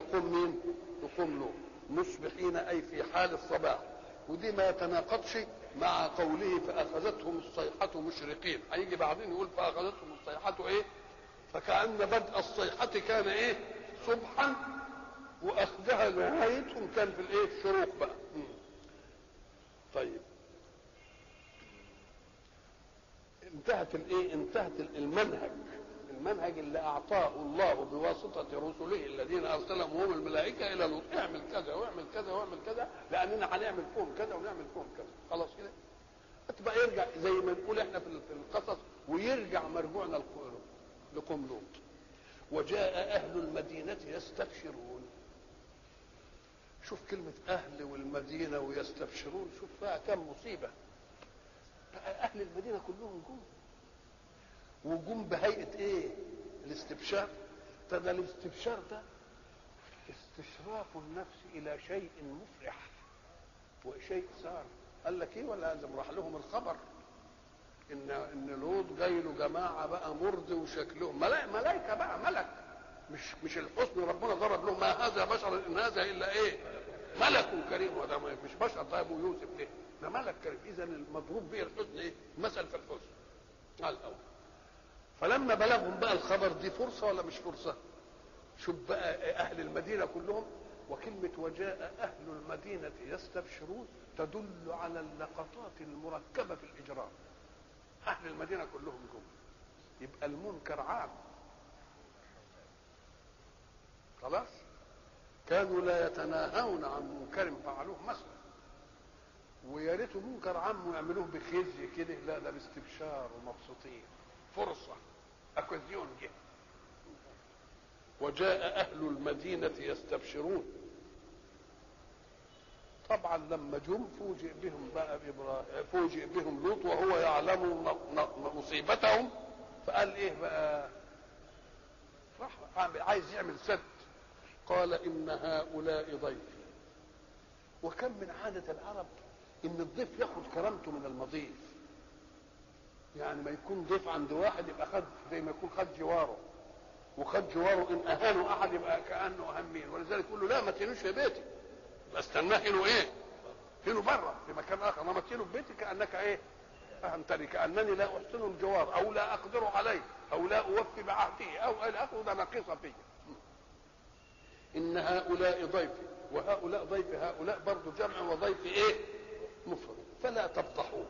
يقوم مين يقوم لوط مصبحين اي في حال الصباح ودي ما يتناقضش مع قوله فاخذتهم الصيحه مشرقين هيجي بعدين يقول فاخذتهم الصيحه ايه فكأن بدء الصيحة كان ايه صبحا واخذها نهايتهم كان في الايه الشروق بقى مم. طيب انتهت الايه انتهت المنهج المنهج اللي اعطاه الله بواسطه رسله الذين ارسلهم هم الملائكه الى لوط اعمل كذا واعمل كذا واعمل كذا لاننا هنعمل فيهم كذا ونعمل فيهم كذا خلاص كده تبقى يرجع زي ما نقول احنا في القصص ويرجع مرجوعنا لقوم لوط وجاء اهل المدينه يستبشرون شوف كلمة أهل والمدينة ويستبشرون شوف فيها كم مصيبة بقى أهل المدينة كلهم جم وجم بهيئة إيه؟ الاستبشار ده الاستبشار ده استشراف النفس إلى شيء مفرح وشيء سار قال لك إيه ولا لازم راح لهم الخبر إن إن لوط جاي له جماعة بقى مرضي وشكلهم ملائكة بقى ملك مش مش الحسن ربنا ضرب لهم ما هذا بشر ان هذا الا ايه ملك كريم وده مش بشر ده ابو يوسف ده ده ملك كريم اذا المضروب به الحسن ايه مثل في الحسن على الاول فلما بلغهم بقى الخبر دي فرصه ولا مش فرصه شوف بقى اهل المدينه كلهم وكلمه وجاء اهل المدينه يستبشرون تدل على اللقطات المركبه في الاجرام اهل المدينه كلهم جم يبقى المنكر عام خلاص كانوا لا يتناهون عن منكر فعلوه مثلا ويا ريته منكر عام ويعملوه بخزي كده لا ده باستبشار ومبسوطين فرصه اكوزيون جه وجاء اهل المدينه يستبشرون طبعا لما جم فوجئ بهم بقى فوجئ بهم لوط وهو يعلم مصيبتهم فقال ايه بقى راح عايز يعمل سد قال ان هؤلاء ضيفي وكم من عاده العرب ان الضيف ياخذ كرامته من المضيف يعني ما يكون ضيف عند واحد يبقى خد زي ما يكون خد جواره وخد جواره ان اهانوا احد يبقى كانه اهمين ولذلك يقول له لا ما تهينوش في بيتي يبقى استناه هنا ايه؟ هنا بره في مكان اخر ما تهينه في بيتي كانك ايه؟ فهمتني كانني لا احسن الجوار او لا اقدر عليه او لا اوفي بعهده او الى اخره ده ناقصه فيه ان هؤلاء ضيفي وهؤلاء ضيف هؤلاء برضه جمع وضيف ايه مفرد فلا تفضحوه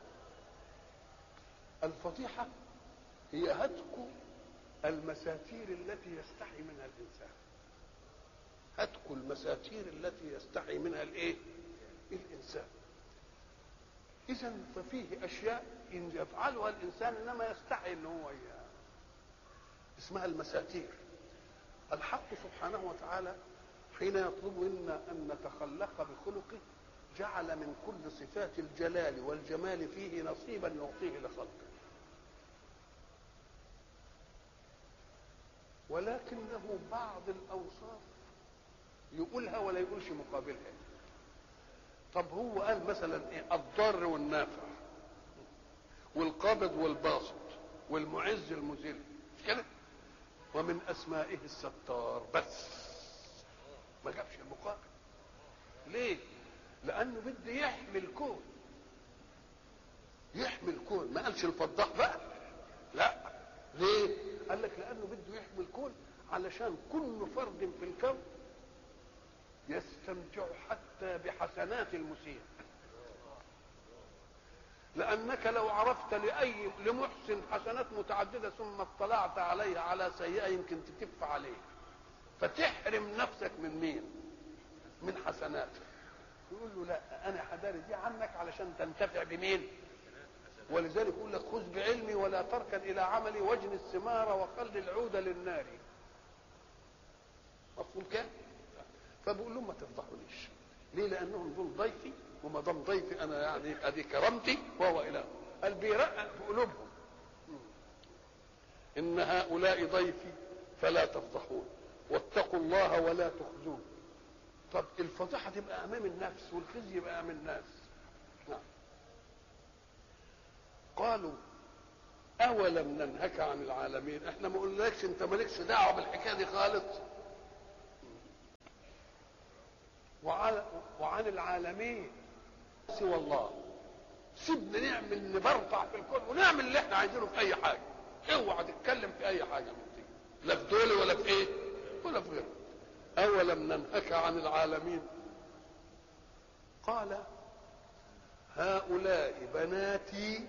الفضيحه هي هتك المساتير التي يستحي منها الانسان هتك المساتير التي يستحي منها الايه الانسان اذا ففيه اشياء ان يفعلها الانسان انما يستحي ان هو إياه. اسمها المساتير الحق سبحانه وتعالى حين يطلب منا ان نتخلق بخلقه جعل من كل صفات الجلال والجمال فيه نصيبا يعطيه لخلقه ولكنه بعض الاوصاف يقولها ولا يقولش مقابلها طب هو قال مثلا ايه الضار والنافع والقابض والباسط والمعز المذل مش كده ومن اسمائه الستار بس ما جابش المقابل ليه لانه بده يحمي الكون يحمي الكون ما قالش الفضاح بقى لا ليه قال لك لانه بده يحمي الكون علشان كل فرد في الكون يستمتع حتى بحسنات المسيء لانك لو عرفت لاي لمحسن حسنات متعدده ثم اطلعت عليها على سيئه يمكن تكف عليه فتحرم نفسك من مين من حسناته يقول له لا انا حداري دي عنك علشان تنتفع بمين ولذلك يقول لك خذ بعلمي ولا تركن الى عملي واجن الثمار وخل العود للنار مفهوم كده فبقول لهم ما تفضحونيش ليه لانهم دول ضيفي وما دام ضيفي انا يعني ادي كرامتي وهو اله قال بيرقق في قلوبهم ان هؤلاء ضيفي فلا تفضحون واتقوا الله ولا تخزون طب الفضيحه تبقى امام النفس والخزي يبقى امام الناس نعم قالوا اولم ننهك عن العالمين احنا ما قلناكش انت مالكش دعوه بالحكايه دي خالص وعن, وعن العالمين سوى الله سيبنا نعمل نبرطع في الكون ونعمل اللي احنا عايزينه في اي حاجه اوعى تتكلم في اي حاجه من دي لا في دول ولا في ايه ولا في غيره اولم ننهك عن العالمين قال هؤلاء بناتي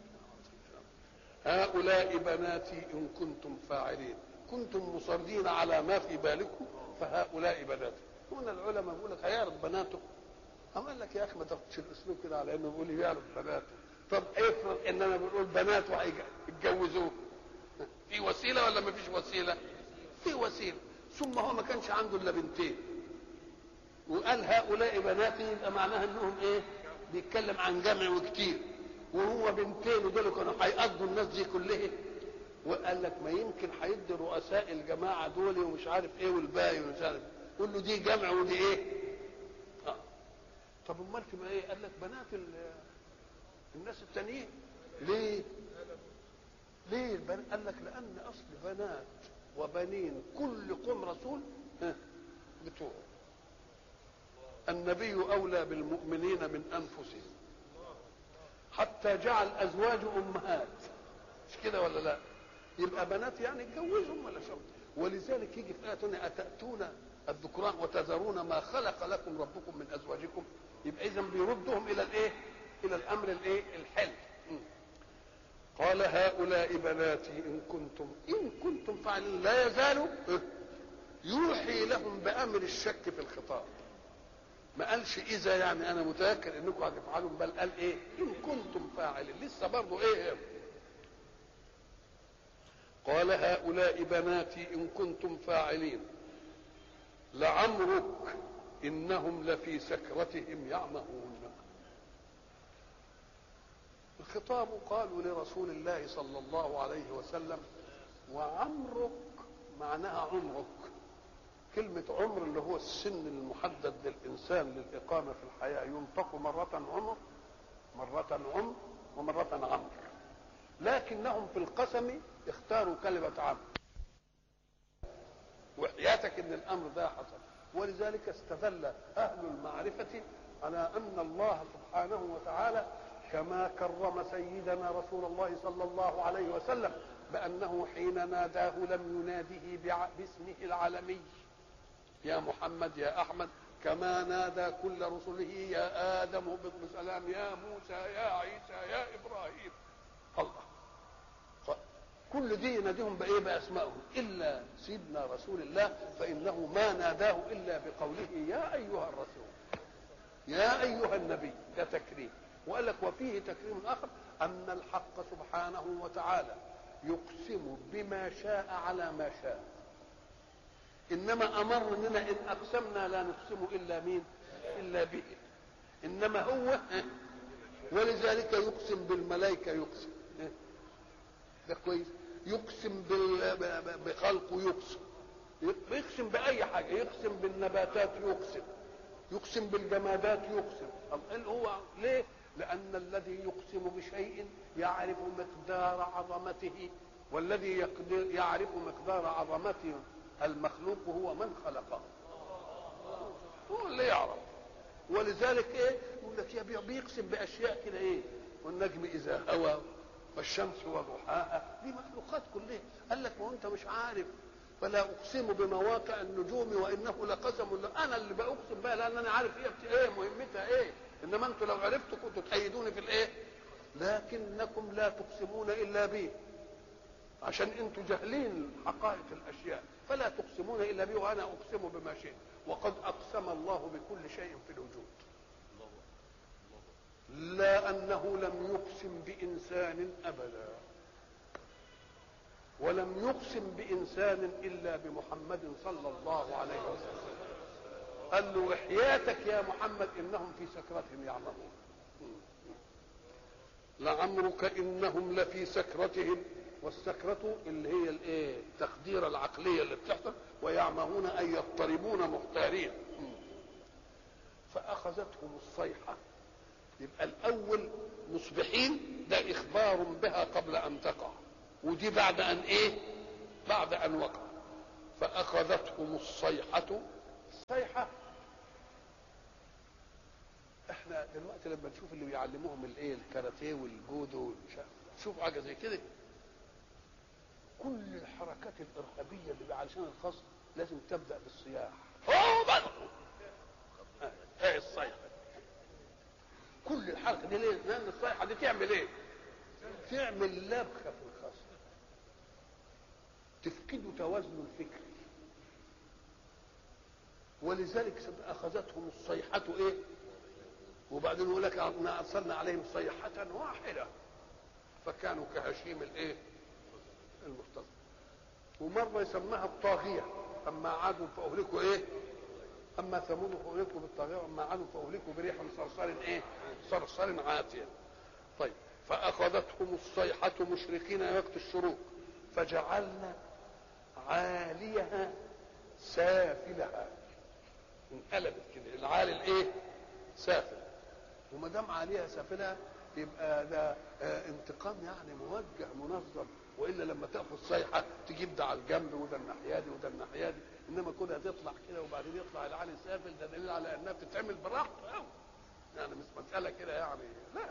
هؤلاء بناتي ان كنتم فاعلين كنتم مصرين على ما في بالكم فهؤلاء بناتي هنا العلماء بيقول لك هيعرف بناته أم قال لك يا اخي ما تاخدش الاسلوب كده على انه بيقول يعرف بناته طب افرض اننا بنقول بنات وهيتجوزوه في وسيله ولا ما فيش وسيله؟ في وسيله ثم هو ما كانش عنده الا بنتين وقال هؤلاء بناتي يبقى معناها انهم ايه؟ بيتكلم عن جمع وكتير وهو بنتين ودول كانوا هيقضوا الناس دي كلها وقال لك ما يمكن هيدي رؤساء الجماعه دول ومش عارف ايه والباقي ومش عارف قول له دي جمع ودي ايه؟ آه. طب امال تبقى ايه؟ قال لك بنات الناس التانيين ليه؟ ليه البن... قال لك لان اصل بنات وبنين كل قوم رسول بتوعه النبي اولى بالمؤمنين من انفسهم حتى جعل ازواج امهات مش كده ولا لا يبقى بنات يعني اتجوزهم ولا شو ولذلك يجي في ايه اتاتون الذكران وتذرون ما خلق لكم ربكم من ازواجكم يبقى اذا بيردهم الى الايه الى الامر الايه الحل قال هؤلاء بناتي ان كنتم ان كنتم فاعلين لا يزالوا يوحي لهم بامر الشك في الخطاب ما قالش اذا يعني انا متاكد انكم هتفعلوا بل قال ايه ان كنتم فاعلين لسه برضه ايه قال هؤلاء بناتي ان كنتم فاعلين لعمرك انهم لفي سكرتهم يعمهون الخطاب قالوا لرسول الله صلى الله عليه وسلم وعمرك معناها عمرك كلمة عمر اللي هو السن المحدد للإنسان للإقامة في الحياة ينطق مرة عمر مرة عمر ومرة عمر لكنهم في القسم اختاروا كلمة عمر وحياتك ان الامر ده حصل ولذلك استدل اهل المعرفه على ان الله سبحانه وتعالى كما كرم سيدنا رسول الله صلى الله عليه وسلم بانه حين ناداه لم يناده باسمه العالمي يا محمد يا احمد كما نادى كل رسله يا ادم بن سلام يا موسى يا عيسى يا ابراهيم الله كل دي يناديهم بايه باسمائهم الا سيدنا رسول الله فانه ما ناداه الا بقوله يا ايها الرسول يا ايها النبي ده تكريم وقال لك وفيه تكريم اخر ان الحق سبحانه وتعالى يقسم بما شاء على ما شاء انما امر اننا ان اقسمنا لا نقسم الا مين الا به انما هو ولذلك يقسم بالملائكه يقسم ده كويس يقسم بخلقه يقسم يقسم باي حاجه يقسم بالنباتات يقسم يقسم بالجمادات يقسم اللي هو ليه لان الذي يقسم بشيء يعرف مقدار عظمته والذي يقدر يعرف مقدار عظمته المخلوق هو من خلقه هو اللي يعرف ولذلك ايه يقول لك بيقسم باشياء كده ايه والنجم اذا هوى والشمس وضحاها دي مخلوقات كلها قال لك وانت مش عارف فلا اقسم بمواقع النجوم وانه لقسم لا انا اللي باقسم بها لان انا عارف هي ايه مهمتها ايه انما انتوا لو عرفتوا كنتوا تأيدوني في الايه لكنكم لا تقسمون الا بي عشان انتوا جاهلين حقائق الاشياء فلا تقسمون الا بي وانا اقسم بما شئت وقد اقسم الله بكل شيء في الوجود لا انه لم يقسم بانسان ابدا ولم يقسم بانسان الا بمحمد صلى الله عليه وسلم قال له وحياتك يا محمد انهم في سكرتهم يعمهون لعمرك انهم لفي سكرتهم والسكرة اللي هي الايه التخديرة العقلية اللي بتحصل ويعمهون أي يضطربون محتارين فأخذتهم الصيحة يبقى الأول مصبحين ده إخبار بها قبل أن تقع ودي بعد أن إيه بعد أن وقع فأخذتهم الصيحة الصيحة دلوقتي لما نشوف اللي بيعلموهم الايه الكاراتيه والجودو شوف حاجه زي كده كل الحركات الارهابيه اللي علشان الخصم لازم تبدا بالصياح هو بدر ايه الصيحه كل الحركه دي ليه؟ لان الصيحه دي تعمل ايه؟ تعمل لبخه في الخصم تفقده توازنه الفكري ولذلك اخذتهم الصيحه ايه؟ وبعدين يقول لك انا ارسلنا عليهم صيحه واحده فكانوا كهشيم الايه؟ المحتضر ومره يسماها الطاغيه اما عادوا فاهلكوا ايه؟ اما ثمود فاهلكوا بالطاغيه واما عادوا فاهلكوا بريح صرصر ايه؟ صرصر عاتيه. طيب فاخذتهم الصيحه مشرقين وقت الشروق فجعلنا عاليها سافلها انقلبت كده العالي الايه؟ سافل وما دام عاليها سافلها يبقى ده آه انتقام يعني موجه منظم والا لما تاخذ صيحه تجيب ده على الجنب وده الناحيه دي وده الناحيه دي انما كونها تطلع كده وبعدين يطلع العالي سافل ده دليل على انها بتتعمل براحته قوي يعني مش مساله كده يعني لا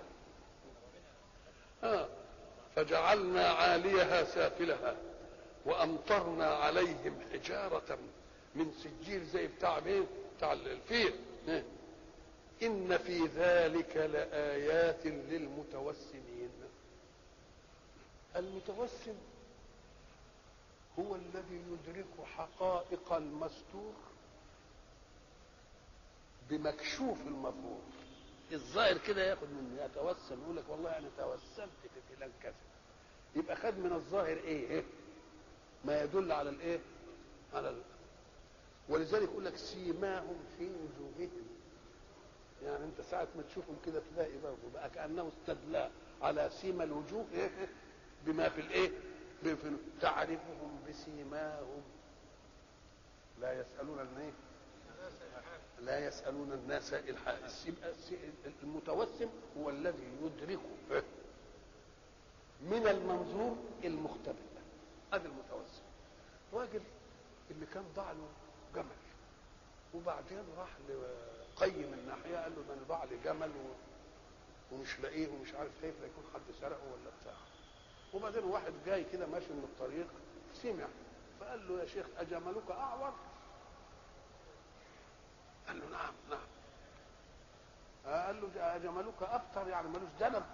اه فجعلنا عاليها سافلها وامطرنا عليهم حجاره من سجيل زي بتاع مين؟ بتاع الفيل إيه؟ ان في ذلك لايات للمتوسمين المتوسم هو الذي يدرك حقائق المستور بمكشوف المظهور الظاهر كده ياخد من يتوسم يقول لك والله انا توسمت في فلان كذا يبقى خد من الظاهر ايه, إيه؟ ما يدل على الايه على ال... ولذلك يقول لك سيماهم في وجوههم يعني انت ساعة ما تشوفهم كده تلاقي برضه بقى كأنه استدلى على سيما الوجوه إيه بما في الايه تعرفهم بسيماهم لا يسألون الايه لا يسألون الناس المتوسم هو الذي يدركه من المنظور المختبئ هذا المتوسم راجل اللي كان ضاع له جمل وبعدين راح لقيم الناحيه قال له ده انا ضاع لي جمل و... ومش لاقيه ومش عارف خايف لا يكون حد سرقه ولا بتاع وبعدين واحد جاي كده ماشي من الطريق سمع فقال له يا شيخ اجملك اعور قال له نعم نعم قال له اجملك ابتر يعني ملوش دنب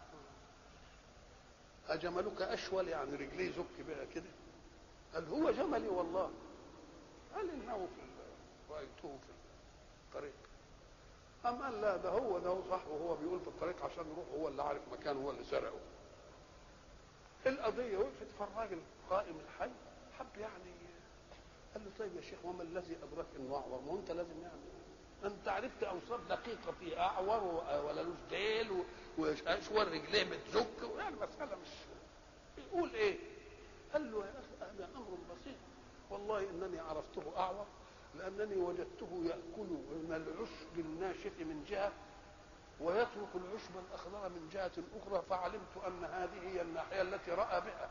اجملك اشول يعني رجليه زك بها كده قال هو جملي والله قال انه في رايته في الطريق قام قال لا ده هو ده هو صح وهو بيقول في الطريق عشان يروح هو اللي عارف مكان هو اللي سرقه القضية وقفت فالراجل قائم الحي حب يعني قال له طيب يا شيخ وما الذي أدرك إنه أعور؟ ما أنت لازم يعني أنت عرفت أوصاف دقيقة فيه أعور ولا لوش ديل وأشوار رجليه بتزك يعني مسألة مش يقول إيه؟ قال له يا أخي هذا أمر بسيط والله إنني عرفته أعور لأنني وجدته يأكل من العشب الناشف من جهة ويترك العشب الأخضر من جهة أخرى فعلمت أن هذه هي الناحية التي رأى بها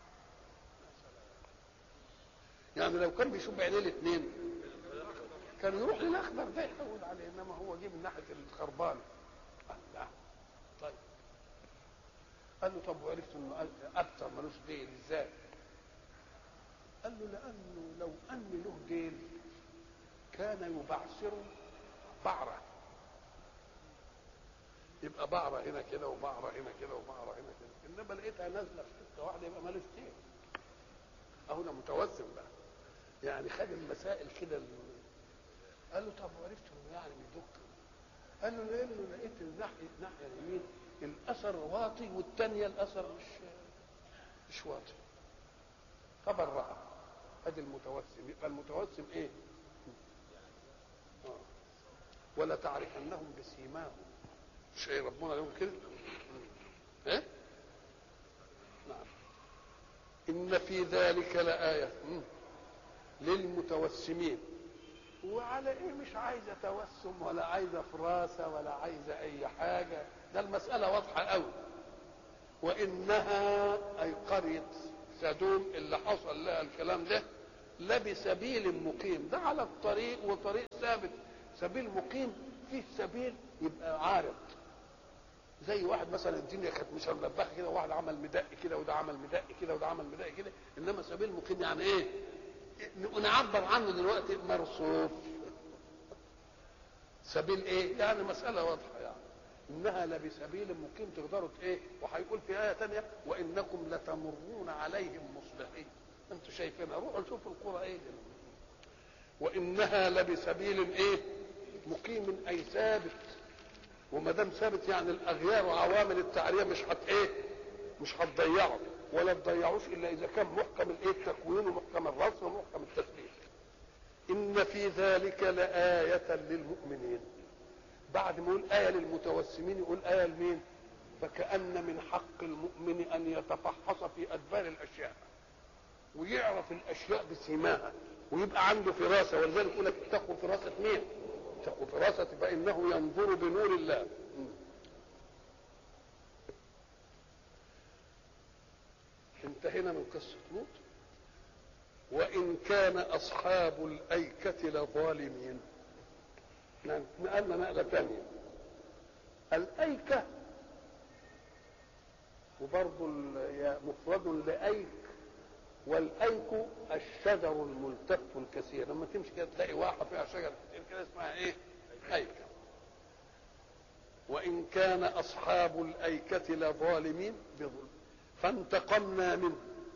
يعني لو كان بيشوف بعينيه الاثنين كان يروح للأخضر ده يحول عليه إنما هو جه من ناحية الخربان قال لا طيب قال له طب وعرفت انه ابتر ملوش ديل ازاي؟ قال له لانه لو ان له ديل كان يبعثر بعره يبقى بعره هنا كده وبعره هنا كده وبعره هنا كده انما لقيتها نازله في حته واحده يبقى مالوش ديل اهو ده متوسم بقى يعني خد المسائل كده قال له طب وعرفت انه يعني بيدك قال له لانه لقيت الناحيه الناحيه اليمين الاثر واطي والثانيه الاثر مش مش واطي فبرأ ادي المتوسم يبقى المتوسم ايه؟ آه. ولا تعرفنهم بسيماهم مش ايه ربنا يقول كده؟ ايه؟ نعم ان في ذلك لآية للمتوسمين وعلى ايه مش عايزه توسم ولا عايزه فراسه ولا عايزه اي حاجه ده المساله واضحه قوي وانها اي قريه سدوم اللي حصل لها الكلام ده لبسبيل مقيم ده على الطريق وطريق ثابت سبيل مقيم فيه سبيل يبقى عارض زي واحد مثلا الدنيا كانت مش ملبخه كده وواحد عمل مدق كده وده عمل مدق كده وده عمل مدق كده انما سبيل مقيم يعني ايه؟ نعبر عنه دلوقتي مرصوف سبيل ايه؟ يعني مساله واضحه يعني انها لبسبيل مقيم تقدروا ايه؟ وهيقول في ايه ثانيه وانكم لتمرون عليهم مصبحين انتوا شايفينها روحوا شوفوا القرى ايه دي. وانها لبسبيل ايه؟ مقيم اي ثابت وما دام ثابت يعني الاغيار وعوامل التعريه مش هت ايه؟ مش هتضيعه ولا تضيعوش الا اذا كان محكم الايه التكوين ومحكم الرسم ومحكم التسبيح. ان في ذلك لآية للمؤمنين. بعد ما يقول آية للمتوسمين يقول آية لمين؟ فكأن من حق المؤمن أن يتفحص في أدبار الأشياء ويعرف الأشياء بسيماها ويبقى عنده فراسة ولذلك يقول لك اتقوا فراسة مين؟ اتقوا فراسة فإنه ينظر بنور الله انتهينا من قصة لوط وإن كان أصحاب الأيكة لظالمين نقلنا نقلة ثانية الأيكة وبرضه مفرد لأيك والأيك الشجر الملتف الكثير لما تمشي كده تلاقي واحة فيها شجر كتير كده اسمها إيه؟ أيكة وإن كان أصحاب الأيكة لظالمين بظلم فانتقمنا منه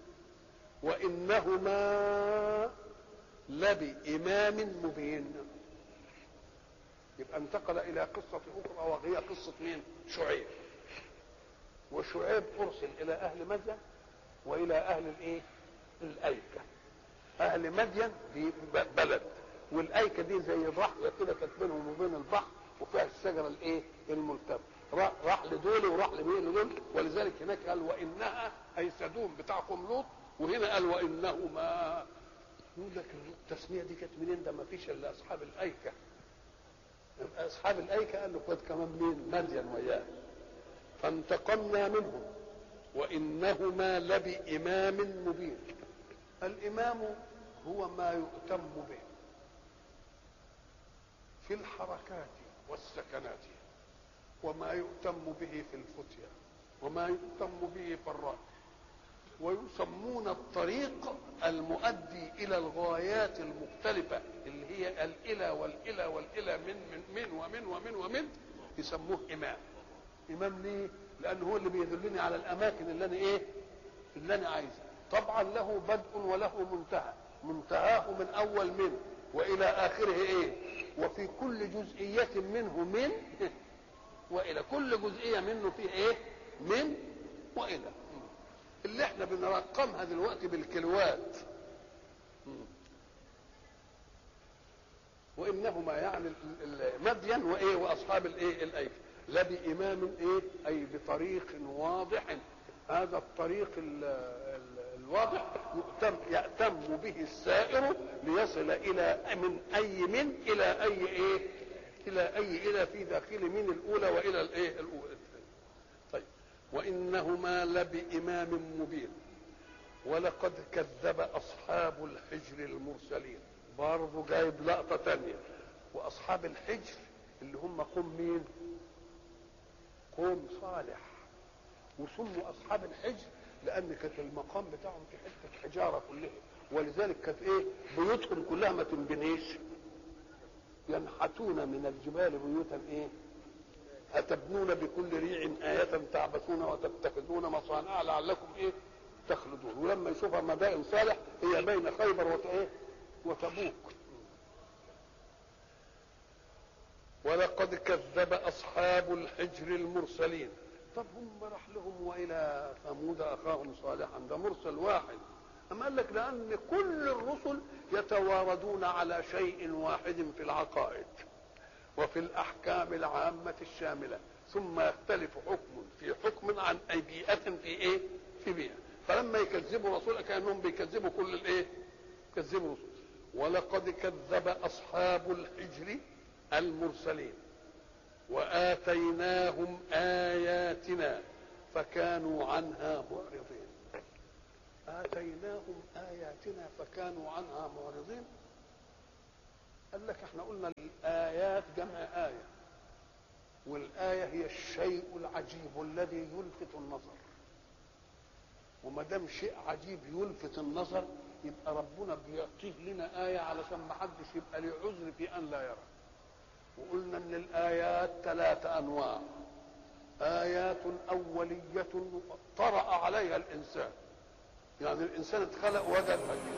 وإنهما لبإمام مبين يبقى انتقل إلى قصة أخرى وهي قصة مين؟ شعيب وشعيب أرسل إلى أهل مدين وإلى أهل الإيه؟ الأيكة أهل مدين دي بلد والأيكة دي زي ضحية كده كانت بينهم وبين البحر وفيها الشجرة الإيه؟ الملتفة راح لدول وراح لمين لدول ولذلك هناك قال وإنها أي سدوم بتاعكم لوط وهنا قال وإنهما يقول لك التسمية دي كانت منين ده ما فيش إلا أصحاب الأيكة أصحاب الأيكة قال له خد كمان مين مدين وياه فانتقمنا منهم وإنهما لبإمام مبين الإمام هو ما يؤتم به في الحركات والسكنات وما يؤتم به في الفتية وما يؤتم به في الرأي ويسمون الطريق المؤدي إلى الغايات المختلفة اللي هي الإلى والإلى والإلى من من من ومن ومن ومن يسموه إمام إمام ليه؟ لأنه هو اللي بيدلني على الأماكن اللي أنا إيه؟ اللي أنا عايزها طبعا له بدء وله منتهى منتهاه من أول من وإلى آخره إيه؟ وفي كل جزئية منه من والى كل جزئيه منه فيه ايه من والى اللي احنا بنرقمها دلوقتي بالكيلوات وانهما يعني مدين وايه واصحاب الايه الايكه لا بامام ايه اي بطريق واضح هذا الطريق ال ال الواضح يؤتم يأتم به السائر ليصل الى من اي من الى اي ايه الى اي الى في داخل من الاولى والى الايه الاولى طيب وانهما لبامام مبين ولقد كذب اصحاب الحجر المرسلين برضه جايب لقطه تانية واصحاب الحجر اللي هم قوم مين قوم صالح وسموا اصحاب الحجر لان كانت المقام بتاعهم في حته حجاره كلها ولذلك كانت ايه بيوتهم كلها ما تنبنيش ينحتون من الجبال بيوتا ايه أتبنون بكل ريع آية تعبثون وتتخذون مصانع لعلكم ايه تخلدون ولما يشوفها مدائن صالح هي بين خيبر وت ايه وتبوك ولقد كذب أصحاب الحجر المرسلين طب هم راح لهم وإلى ثمود أخاهم صالحا ده مرسل واحد أما قال لك لأن كل الرسل يتواردون على شيء واحد في العقائد وفي الأحكام العامة الشاملة ثم يختلف حكم في حكم عن أي بيئة في إيه؟ في بيئة فلما يكذبوا رسول كأنهم بيكذبوا كل الإيه؟ يكذبوا رسول ولقد كذب أصحاب الحجر المرسلين وآتيناهم آياتنا فكانوا عنها معرضين آتيناهم آياتنا فكانوا عنها معرضين قال لك احنا قلنا الآيات جمع آية والآية هي الشيء العجيب الذي يلفت النظر وما دام شيء عجيب يلفت النظر يبقى ربنا بيعطيه لنا آية علشان ما حدش يبقى له عذر في أن لا يرى وقلنا ان الايات ثلاث انواع ايات اوليه طرا عليها الانسان يعني الانسان اتخلق وجد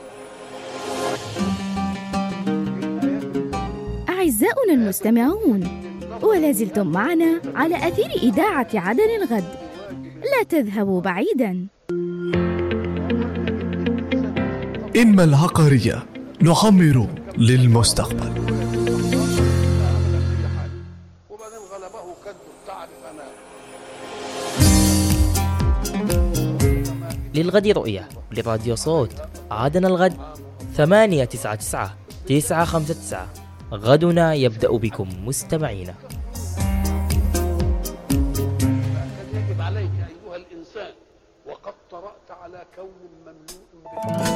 أعزاؤنا المستمعون ولا زلتم معنا على أثير إذاعة عدن الغد لا تذهبوا بعيدا إنما العقارية نعمر للمستقبل وبعدين غلبه كد تعرف انا للغد رؤية لراديو صوت عادنا الغد ثمانية تسعة تسعة تسعة خمسة تسعة غدنا يبدأ بكم مستمعين كان يجب عليك ايها الانسان وقد طرات على كون مملوء بالخير